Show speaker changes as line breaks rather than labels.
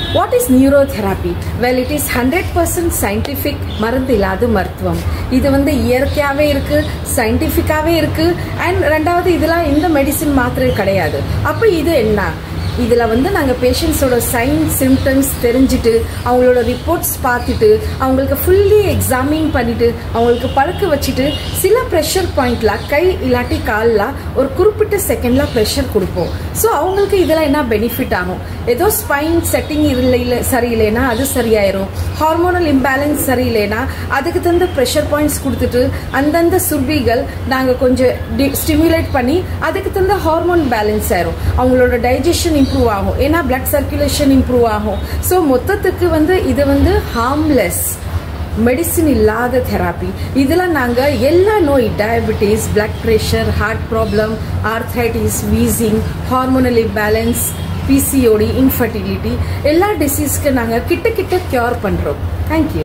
what is neurotherapy well it is hundred percent scientific மருந்து இல்லாத மருத்துவம் இது வந்து இயற்கையாகவே இருக்கு சயின்டிஃபிக்காகவே இருக்கு அண்ட் ரெண்டாவது இதெல்லாம் இந்த மெடிசின் மாத்திரை கிடையாது அப்போ இது என்ன இதில் வந்து நாங்கள் பேஷண்ட்ஸோட சைன் சிம்டம்ஸ் தெரிஞ்சுட்டு அவங்களோட ரிப்போர்ட்ஸ் பார்த்துட்டு அவங்களுக்கு ஃபுல்லி எக்ஸாமின் பண்ணிட்டு அவங்களுக்கு பழக்க வச்சுட்டு சில ப்ரெஷர் பாயிண்ட்ல கை இல்லாட்டி காலில் ஒரு குறிப்பிட்ட செகண்டில் ப்ரெஷர் கொடுப்போம் ஸோ அவங்களுக்கு இதெல்லாம் என்ன பெனிஃபிட் ஆகும் ஏதோ ஸ்பைன் செட்டிங் இல்லை சரியில்லைன்னா அது சரியாயிரும் ஹார்மோனல் இம்பேலன்ஸ் சரியில்லைன்னா அதுக்கு தகுந்த ப்ரெஷர் பாயிண்ட்ஸ் கொடுத்துட்டு அந்தந்த சுர்பிகள் நாங்கள் கொஞ்சம் ஸ்டிமுலேட் பண்ணி அதுக்கு தகுந்த ஹார்மோன் பேலன்ஸ் ஆயிரும் அவங்களோட டைஜஷன் இம்ப்ரூவ் ஆகும் ஏன்னா பிளட் சர்க்குலேஷன் இம்ப்ரூவ் ஆகும் ஸோ மொத்தத்துக்கு வந்து இது வந்து ஹார்ம்லெஸ் மெடிசின் இல்லாத தெராப்பி இதில் நாங்கள் எல்லா நோய் diabetes blood pressure heart problem arthritis wheezing hormonal imbalance PCOD infertility எல்லா டிசீஸ்க்கு நாங்கள் கிட்ட கிட்ட க்யூர் பண்ணுறோம் தேங்க்யூ